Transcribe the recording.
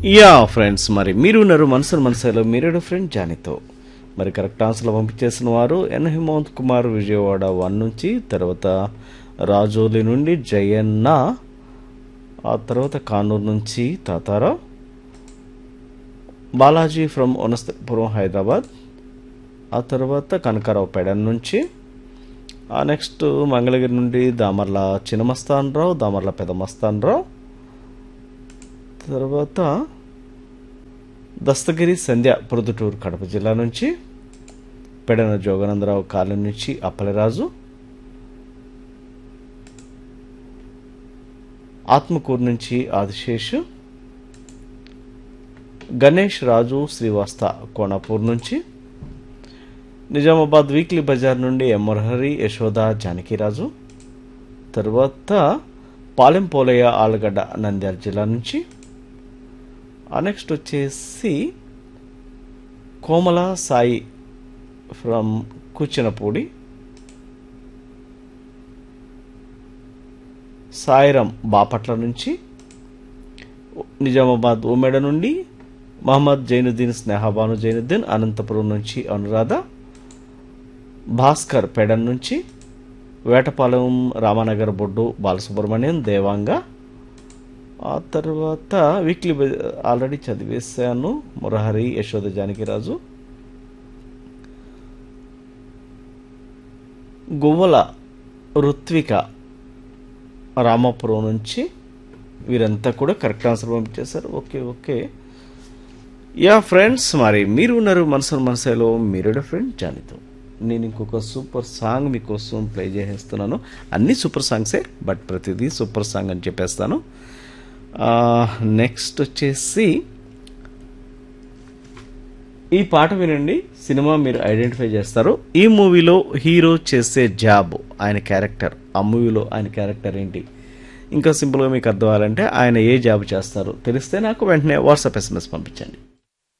yeah friends మరి మీరు ఉన్నారు మనసు మనసులో మీరేడు ఫ్రెండ్ జానీతో మరి కరెక్ట్ ఆన్సర్లు పంపించేసిన వారు ఎన్ హిమంత్ కుమార్ విజయవాడ వన్ నుంచి తర్వాత రాజోలి నుండి జయన్న ఆ తర్వాత కానూరు నుంచి తాతారావు బాలాజీ ఫ్రమ్ వనస్థపురం హైదరాబాద్ ఆ తర్వాత కనకారావు పెడన్ నుంచి ఆ నెక్స్ట్ మంగళగిరి నుండి దామర్ల చిన్నమస్తాన్ రావు దామర్ల పెదమస్తాన్ రావు తర్వాత దస్తగిరి సంధ్య ప్రొద్దుటూరు కడప జిల్లా నుంచి పెడన జోగానందరావు కాలం నుంచి అప్పలరాజు ఆత్మకూరు నుంచి ఆదిశేషు గణేష్ రాజు శ్రీవాస్త కోనాపూర్ నుంచి నిజామాబాద్ వీక్లీ బజార్ నుండి ఎం మురహరి యశోద జానకిరాజు తర్వాత పాలెం పోలయ్య ఆలగడ్డ నంద్యాల జిల్లా నుంచి ఆ నెక్స్ట్ వచ్చేసి కోమల సాయి ఫ్రమ్ కూచినపూడి సాయిరం బాపట్ల నుంచి నిజామాబాద్ ఉమెడ నుండి మహమ్మద్ జైనుద్దీన్ స్నేహబాను జైనుద్దీన్ అనంతపురం నుంచి అనురాధ భాస్కర్ పెడన్ నుంచి వేటపాలెం రామానగర్ బొడ్డు బాలసుబ్రహ్మణ్యం దేవాంగ ఆ తర్వాత వీక్లీ బజ- ఆల్రెడీ చదివేశాను మురహరి యశోద జానకిరాజు గువ్వల ఋత్విక రామాపురం నుంచి వీరంతా కూడా కరెక్ట్ ఆన్సర్ పంపించేశారు ఓకే ఓకే యా ఫ్రెండ్స్ మరి మీరు ఉన్నారు మనసు మనసులో మీరుడ ఫ్రెండ్ జానితో నేను ఇంకొక సూపర్ సాంగ్ మీకోసం ప్లే చేసేస్తున్నాను అన్ని సూపర్ సాంగ్సే బట్ ప్రతిదీ సూపర్ సాంగ్ అని చెప్పేస్తాను నెక్స్ట్ వచ్చేసి ఈ పాట వినండి సినిమా మీరు ఐడెంటిఫై చేస్తారు ఈ మూవీలో హీరో చేసే జాబ్ ఆయన క్యారెక్టర్ ఆ మూవీలో ఆయన క్యారెక్టర్ ఏంటి ఇంకా సింపుల్గా మీకు అర్థం అవ్వాలంటే ఆయన ఏ జాబ్ చేస్తారు తెలిస్తే నాకు వెంటనే వాట్సాప్ ఎస్ఎంఎస్ పంపించండి